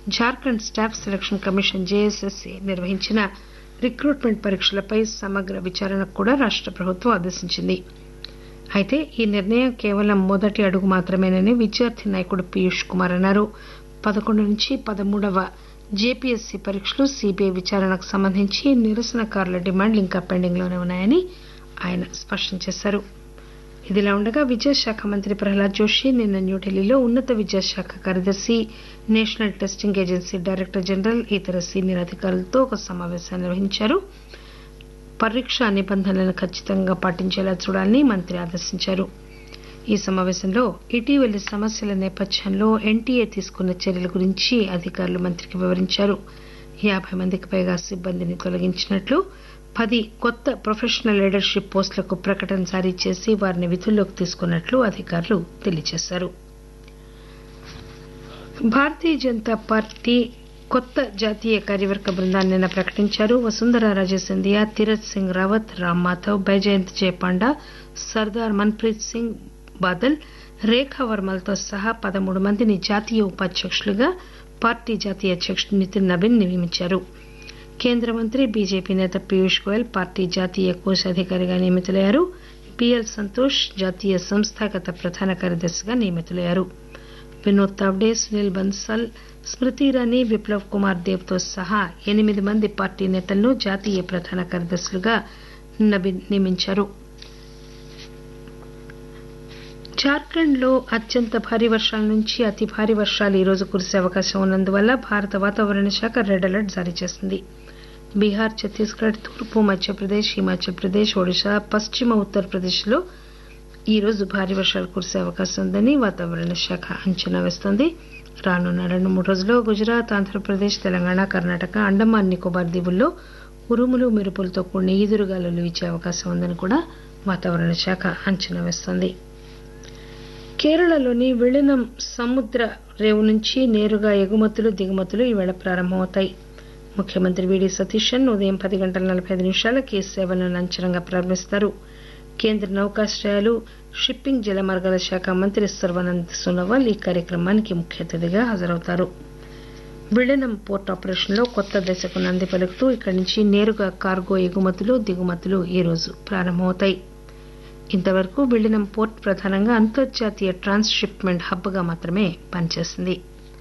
Jharkhand staff selection commission JSSC నిర్వహించిన recruitment పరీక్షలపై సమగ్ర విచారణకు కూడా రాష్ట ప్రభుత్వం ఆదేశించింది అయితే ఈ నిర్ణయం కేవలం మొదటి అడుగు మాత్రమేనని విద్యార్థి నాయకుడు పీయూష్ కుమార్ అన్నారు పదకొండు నుంచి పదమూడవ జేపీఎస్సీ పరీక్షలు సీబీఐ విచారణకు సంబంధించి నిరసనకారుల డిమాండ్లు ఇంకా పెండింగ్ లోనే ఉన్నాయని ఆయన స్పష్టం చేశారు ఇదిలా ఉండగా విద్యాశాఖ మంత్రి ప్రహ్లాద్ జోషి నిన్న న్యూఢిల్లీలో ఉన్నత విద్యాశాఖ కార్యదర్శి national testing agency director general ఇతర సీనియర్ అధికారులతో ఒక సమావేశం నిర్వహించారు పరీక్షా నిబంధనలను ఖచ్చితంగా పాటించేలా చూడాలని మంత్రి ఆదేశించారు ఈ సమావేశంలో ఇటీవలి సమస్యల నేపథ్యంలో ఎన్టీఏ తీసుకున్న చర్యల గురించి అధికారులు మంత్రికి వివరించారు యాబై మందికి పైగా సిబ్బందిని తొలగించినట్లు పది కొత్త ప్రొఫెషనల్ లీడర్షిప్ పోస్టులకు ప్రకటన జారీ చేసి వారిని విధుల్లోకి తీసుకున్నట్లు అధికారులు తెలియజేశారు భారతీయ జనతా పార్టీ కొత్త జాతీయ కార్యవర్గ బృందాన్ని నిన్న ప్రకటించారు వసుంధర రాజే సింధియా తీరత్ సింగ్ రావత్ రామ్ మాధవ్ బైజయంత్ జయపాండా సర్దార్ మన్ప్రీత్ సింగ్ బాదల్ రేఖా వర్మలతో సహా పదమూడు మందిని జాతీయ ఉపాధ్యక్షులుగా పార్టీ జాతీయ అధ్యక్షుడు నితిన్ నబీన్ నియమించారు కేంద్ర మంత్రి బీజేపీ నేత పీయూష్ గోయల్ పార్టీ జాతీయ కోశాధికారిగా నియమితులయ్యారు బిఎల్ సంతోష్ జాతీయ సంస్థాగత ప్రధాన కార్యదర్శిగా నియమితులయ్యారు వినోద్ తావ్డే సునీల్ బన్సల్ స్మృతి ఇరానీ విప్లవ్ కుమార్ దేవ్ తో సహా ఎనిమిది మంది పార్టీ నేతలను జాతీయ ప్రధాన కార్యదర్శులుగా నబీన్ నియమించారు జార్ఖండ్ లో అత్యంత భారీ వర్షాల నుంచి అతి భారీ వర్షాలు ఈ రోజు కురిసే అవకాశం ఉన్నందువల్ల భారత వాతావరణ శాఖ రెడ్ అలర్ట్ జారీ చేసింది బీహార్ ఛత్తీస్గఢ్ తూర్పు మధ్యప్రదేశ్ హిమాచల్ ప్రదేశ్ ఒడిశా పశ్చిమ ఉత్తరప్రదేశ్ లో ఈ రోజు భారీ వర్షాలు కురిసే అవకాశం ఉందని వాతావరణ శాఖ అంచనా వేస్తోంది రానున్న రెండు మూడు రోజుల్లో గుజరాత్ ఆంధ్రప్రదేశ్ తెలంగాణ కర్ణాటక అండమాన్ నికోబార్ దీవుల్లో ఉరుములు మెరుపులతో కూడిన ఈదురుగాలులు వీచే అవకాశం ఉందని కూడా వాతావరణ శాఖ అంచనా వేస్తోంది కేరళలోని విళనం సముద్ర రేవు నుంచి నేరుగా ఎగుమతులు దిగుమతులు ఈవేళ ప్రారంభమవుతాయి ముఖ్యమంత్రి వీడి సతీశన్ ఉదయం పది గంటల నలభై ఐదు నిమిషాలకి ఈ సేవలను లాంఛనంగా ప్రారంభిస్తారు కేంద్ర నౌకాశ్రయాలు షిప్పింగ్ జలమార్గాల శాఖ మంత్రి సర్వానంద్ సోనోవాల్ ఈ కార్యక్రమానికి ముఖ్య అతిథిగా హాజరవుతారు విళనం పోర్ట్ ఆపరేషన్లో కొత్త దశకు నంది పలుకుతూ ఇక్కడి నుంచి నేరుగా కార్గో ఎగుమతులు దిగుమతులు ఈ రోజు ప్రారంభమవుతాయి ఇంతవరకు విళనం పోర్ట్ ప్రధానంగా అంతర్జాతీయ ట్రాన్స్ షిప్మెంట్ హబ్ గా మాత్రమే పనిచేసింది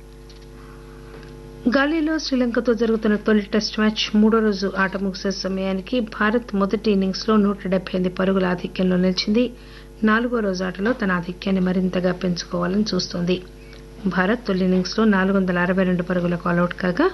గాలిలో శ్రీలంకతో జరుగుతున్న తొలి టెస్ట్ మ్యాచ్ మూడో రోజు ఆట ముగిసే సమయానికి భారత్ మొదటి ఇన్నింగ్స్ లో నూట డెబ్బై ఎనిమిది పరుగుల ఆధిక్యంలో నిలిచింది నాలుగో రోజు ఆటలో తన ఆధిక్యాన్ని మరింతగా పెంచుకోవాలని చూస్తోంది భారత్ తొలి ఇన్నింగ్స్ లో నాలుగు వందల అరవై రెండు పరుగులకు ఆలౌట్ కాగా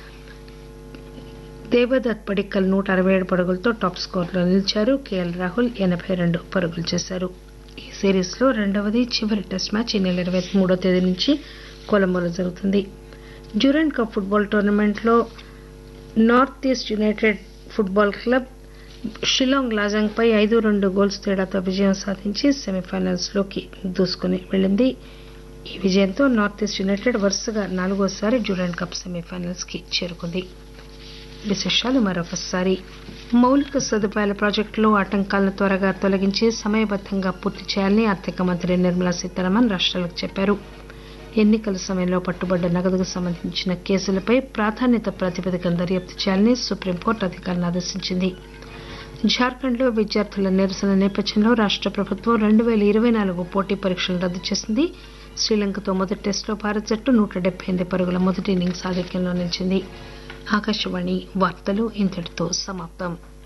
దేవదత్ పడిక్కల్ నూట అరవై ఏడు పరుగులతో టాప్ స్కోర్లో నిలిచారు కేఎల్ రాహుల్ ఎనభై రెండు పరుగులు చేశారు ఈ సిరీస్ లో రెండవది చివరి టెస్ట్ మ్యాచ్ ఈ నెల ఇరవై మూడో తేదీ నుంచి కొలంబోలో జరుగుతుంది డ్యూరెంట్ కప్ ఫుట్బాల్ టోర్నమెంట్లో north east united football club Shillong Lajong పై ఐదు రెండు గోల్స్ తేడాతో విజయం సాధించి సెమీఫైనల్స్ లోకి దూసుకుని వెళ్లింది ఈ విజయంతో నార్త్ ఈస్ట్ యునైటెడ్ వరుసగా నాలుగోసారి డ్యూరెంట్ కప్ సెమీఫైనల్స్ కి చేరుకుంది విశేషాలు మరొకసారి మౌలిక సదుపాయాల ప్రాజెక్టులో ఆటంకాలను త్వరగా తొలగించి సమయబద్దంగా పూర్తి చేయాలని ఆర్థిక మంత్రి నిర్మలా సీతారామన్ రాష్ట్రాలకు చెప్పారు ఎన్నికల సమయంలో పట్టుబడ్డ నగదుకు సంబంధించిన కేసులపై ప్రాధాన్యత ప్రాతిపదికన దర్యాప్తు చేయాలని సుప్రీంకోర్టు అధికారులను ఆదేశించింది జార్ఖండ్లో విద్యార్థుల నిరసన నేపథ్యంలో రాష్ట ప్రభుత్వం రెండు పేల ఇరవై నాలుగు పోటీ పరీక్షలను రద్దు చేసింది శ్రీలంకతో మొదటి టెస్టులో భారత జట్టు నూట డెబ్బై ఎనిమిది పరుగుల మొదటి ఇన్నింగ్స్ ఆధిక్యంలో నిలిచింది ఆకాశవాణి వార్తలు ఇంతటితో సమాప్తం